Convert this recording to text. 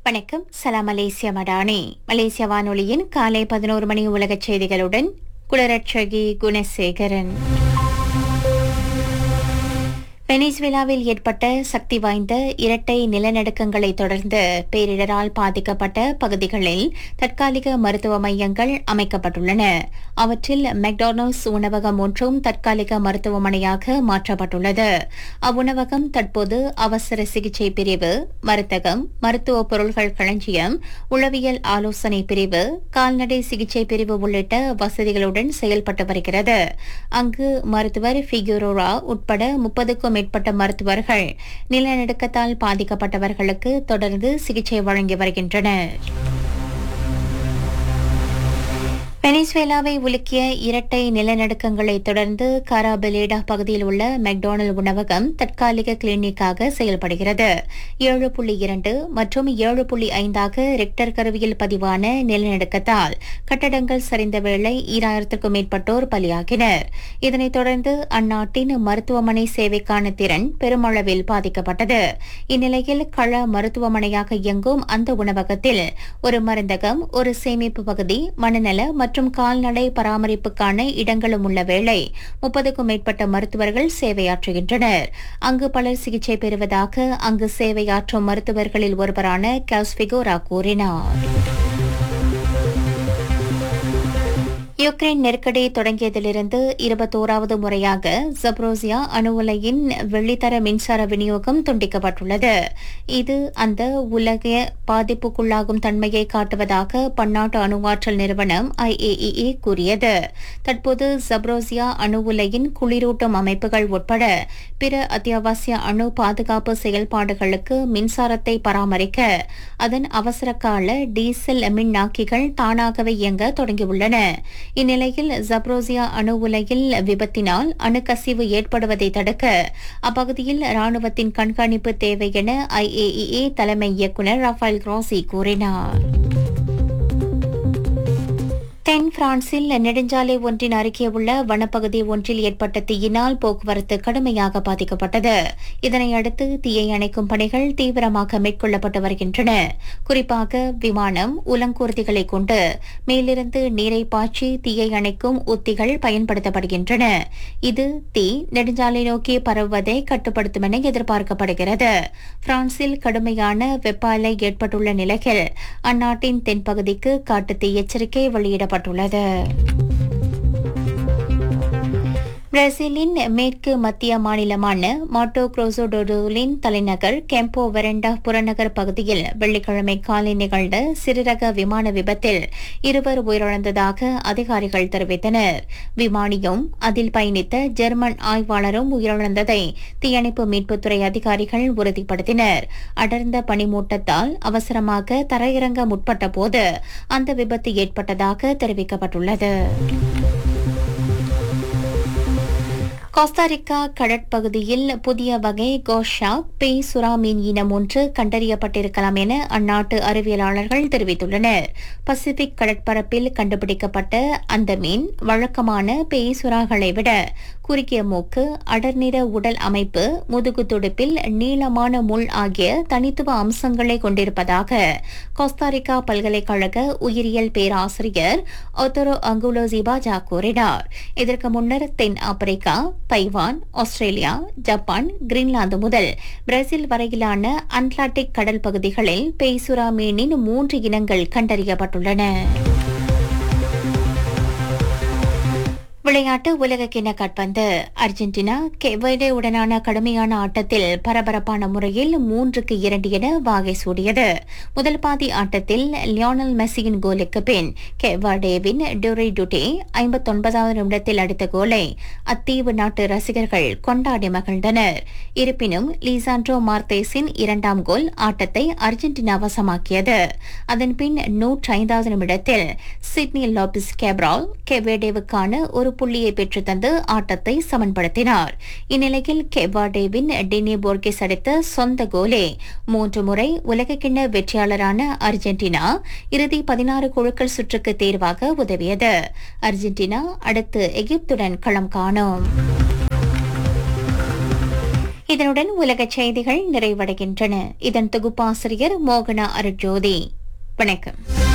வணக்கம் சலாம் மலேசியா மடானி மலேசிய வானொலியின் காலை பதினோரு மணி உலகச் செய்திகளுடன் குளரட்சகி குணசேகரன் வெனிசுவேலாவில் ஏற்பட்ட சக்தி வாய்ந்த இரட்டை நிலநடுக்கங்களை தொடர்ந்து பேரிடரால் பாதிக்கப்பட்ட பகுதிகளில் தற்காலிக மருத்துவ மையங்கள் அமைக்கப்பட்டுள்ளன அவற்றில் மெக்டானல்ட்ஸ் உணவகம் ஒன்றும் தற்காலிக மருத்துவமனையாக மாற்றப்பட்டுள்ளது அவ்வுணவகம் தற்போது அவசர சிகிச்சை பிரிவு மருந்தகம் மருத்துவ பொருள்கள் களஞ்சியம் உளவியல் ஆலோசனை பிரிவு கால்நடை சிகிச்சை பிரிவு உள்ளிட்ட வசதிகளுடன் செயல்பட்டு வருகிறது அங்கு மருத்துவர் ஃபிகுரோரா உட்பட முப்பதுக்கும் மேற்பட்ட மருத்துவர்கள் நிலநடுக்கத்தால் பாதிக்கப்பட்டவர்களுக்கு தொடர்ந்து சிகிச்சை வழங்கி வருகின்றனர் வெனிசுவேலாவை உலுக்கிய இரட்டை நிலநடுக்கங்களை தொடர்ந்து காராபெலேடா பகுதியில் உள்ள மெக்டோனல் உணவகம் தற்காலிக கிளினிக்காக செயல்படுகிறது ஏழு புள்ளி இரண்டு மற்றும் ஏழு புள்ளி ஐந்தாக ரெக்டர் கருவியில் பதிவான நிலநடுக்கத்தால் கட்டடங்கள் சரிந்த வேளை ஈராயிரத்திற்கும் மேற்பட்டோர் பலியாகினர் இதனைத் தொடர்ந்து அந்நாட்டின் மருத்துவமனை சேவைக்கான திறன் பெருமளவில் பாதிக்கப்பட்டது இந்நிலையில் கள மருத்துவமனையாக இயங்கும் அந்த உணவகத்தில் ஒரு மருந்தகம் ஒரு சேமிப்பு பகுதி மனநல மற்றும் கால்நடை பராமரிப்புக்கான இடங்களும் உள்ள வேளை முப்பதுக்கும் மேற்பட்ட மருத்துவர்கள் சேவையாற்றுகின்றனர் அங்கு பலர் சிகிச்சை பெறுவதாக அங்கு சேவையாற்றும் மருத்துவர்களில் ஒருவரான காஸ்பிகோரா கூறினார் யுக்ரைன் நெருக்கடி தொடங்கியதிலிருந்து இருபத்தோராவது முறையாக ஜப்ரோசியா அணு உலையின் வெள்ளித்தர மின்சார விநியோகம் துண்டிக்கப்பட்டுள்ளது இது அந்த உலக பாதிப்புக்குள்ளாகும் தன்மையை காட்டுவதாக பன்னாட்டு அணுவாற்றல் நிறுவனம் ஐஏஇஏ கூறியது தற்போது ஜப்ரோசியா அணு உலையின் குளிரூட்டும் அமைப்புகள் உட்பட பிற அத்தியாவசிய அணு பாதுகாப்பு செயல்பாடுகளுக்கு மின்சாரத்தை பராமரிக்க அதன் அவசர கால டீசல் மின்னாக்கிகள் தானாகவே இயங்க தொடங்கியுள்ளன இந்நிலையில் ஜப்ரோசியா அணு உலையில் விபத்தினால் அணுக்கசிவு ஏற்படுவதை தடுக்க அப்பகுதியில் ராணுவத்தின் கண்காணிப்பு தேவை என ஐஏஇஏ தலைமை இயக்குநர் ரஃபேல் கிராசி கூறினார் தென் பிரான்சில் நெடுஞ்சாலை ஒன்றின் அருகே உள்ள வனப்பகுதி ஒன்றில் ஏற்பட்ட தீயினால் போக்குவரத்து கடுமையாக பாதிக்கப்பட்டது இதனையடுத்து தீயை அணைக்கும் பணிகள் தீவிரமாக மேற்கொள்ளப்பட்டு வருகின்றன குறிப்பாக விமானம் உலங்கூர்திகளை கொண்டு மேலிருந்து நீரை பாய்ச்சி தீயை அணைக்கும் உத்திகள் பயன்படுத்தப்படுகின்றன இது தீ நெடுஞ்சாலை நோக்கி பரவுவதை கட்டுப்படுத்தும் என எதிர்பார்க்கப்படுகிறது பிரான்சில் கடுமையான வெப்ப அலை ஏற்பட்டுள்ள நிலையில் அந்நாட்டின் தென்பகுதிக்கு காட்டுத்தீ எச்சரிக்கை வெளியிடப்பட்டுள்ளது பிரேசிலின் மேற்கு மத்திய மாநிலமான மாட்டோ குரோசோ டோடோலின் தலைநகர் கெம்போ வெரண்டா புறநகர் பகுதியில் வெள்ளிக்கிழமை காலை நிகழ்ந்த சிறுரக விமான விபத்தில் இருவர் உயிரிழந்ததாக அதிகாரிகள் தெரிவித்தனர் விமானியும் அதில் பயணித்த ஜெர்மன் ஆய்வாளரும் உயிரிழந்ததை தீயணைப்பு மீட்புத்துறை அதிகாரிகள் உறுதிப்படுத்தினர் அடர்ந்த பனிமூட்டத்தால் அவசரமாக தரையிறங்க முற்பட்ட போது அந்த விபத்து ஏற்பட்டதாக தெரிவிக்கப்பட்டுள்ளது கோஸ்டாரிக்கா கடற்பகுதியில் புதிய வகை கோஷா பேய் சுறா மீன் இனம் ஒன்று கண்டறியப்பட்டிருக்கலாம் என அந்நாட்டு அறிவியலாளர்கள் தெரிவித்துள்ளனர் பசிபிக் கடற்பரப்பில் கண்டுபிடிக்கப்பட்ட அந்த மீன் வழக்கமான பேய் சுறாகளை விட குறுகிய மூக்கு அடர்நிற உடல் அமைப்பு முதுகு துடுப்பில் நீளமான முள் ஆகிய தனித்துவ அம்சங்களை கொண்டிருப்பதாக கோஸ்தாரிக்கா பல்கலைக்கழக உயிரியல் பேராசிரியர் ஒத்தரோ அங்குலோ ஜிபாஜா கூறினார் இதற்கு முன்னர் தென் Africa Taiwan Australia Japan Greenland முதல் பிரேசில் வரையிலான அட்லாண்டிக் கடல் பகுதிகளில் பெய்சுரா மீனின் மூன்று இனங்கள் கண்டறியப்பட்டுள்ளன விளையாட்டு உலகக்கிண காட்பந்து அர்ஜென்டினா கெவடே உடனான கடுமையான ஆட்டத்தில் பரபரப்பான முறையில் மூன்றுக்கு இரண்டு என வாகை சூடியது முதல் பாதி ஆட்டத்தில் லியோனல் மெஸ்ஸியின் கோலுக்கு பின் கெவாடேவின் டூரி டுடே ஐம்பத்தொன்பதாவது நிமிடத்தில் அடித்த கோலை அத்தீவு நாட்டு ரசிகர்கள் கொண்டாடி மகிழ்ந்தனர் இருப்பினும் லீசாண்ட்ரோ மார்த்தேஸின் இரண்டாம் கோல் ஆட்டத்தை அர்ஜென்டினா வசமாக்கியது அதன்பின் நூற்றி ஐந்தாவது நிமிடத்தில் சிட்னி லாபிஸ் கேப்ரால் கெவேடேவுக்கான ஒரு புள்ளியை பெற்று தந்து ஆட்டத்தை சமன்படுத்தினார் இந்நிலையில் கெவாடேவின் டினி போர்கேஸ் அடித்த சொந்த கோலே மூன்று முறை உலகக்கிண்ண வெற்றியாளரான அர்ஜென்டினா இறுதி பதினாறு குழுக்கள் சுற்றுக்கு தேர்வாக உதவியது அர்ஜென்டினா அடுத்து எகிப்துடன் களம் காணும் இதனுடன் உலகச் செய்திகள் நிறைவடைகின்றன இதன் தொகுப்பாசிரியர் மோகனா அருட்ஜோதி வணக்கம்